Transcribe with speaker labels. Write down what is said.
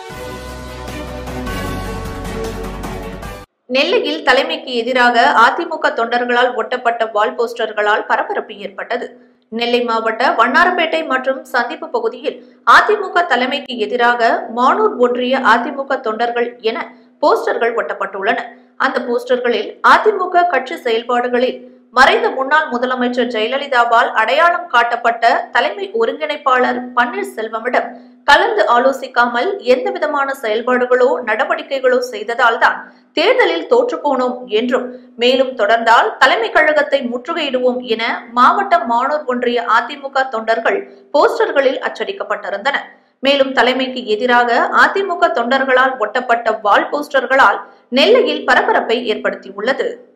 Speaker 1: நெல்லையில் தலைமைக்கு எதிராக அதிமுக தொண்டர்களால் ஒட்டப்பட்ட வால் போஸ்டர்களால் பரபரப்பு ஏற்பட்டது நெல்லை மாவட்ட வண்ணாரப்பேட்டை மற்றும் சந்திப்பு பகுதியில் அதிமுக தலைமைக்கு எதிராக மானூர் ஒன்றிய அதிமுக தொண்டர்கள் என போஸ்டர்கள் ஒட்டப்பட்டுள்ளன அந்த போஸ்டர்களில் அதிமுக கட்சி செயல்பாடுகளில் மறைந்த முன்னாள் முதலமைச்சர் ஜெயலலிதாவால் அடையாளம் காட்டப்பட்ட தலைமை ஒருங்கிணைப்பாளர் பன்னீர்செல்வமிடம் கலந்து ஆலோசிக்காமல் எந்த விதமான செயல்பாடுகளோ நடவடிக்கைகளோ செய்ததால் தான் தேர்தலில் தோற்றுப்போனோம் என்றும் மேலும் தொடர்ந்தால் தலைமை கழகத்தை முற்றுகையிடுவோம் என மாவட்ட மாணவர் ஒன்றிய அதிமுக தொண்டர்கள் போஸ்டர்களில் அச்சடிக்கப்பட்டிருந்தன மேலும் தலைமைக்கு எதிராக அதிமுக தொண்டர்களால் ஒட்டப்பட்ட வால் போஸ்டர்களால் நெல்லையில் பரபரப்பை ஏற்படுத்தியுள்ளது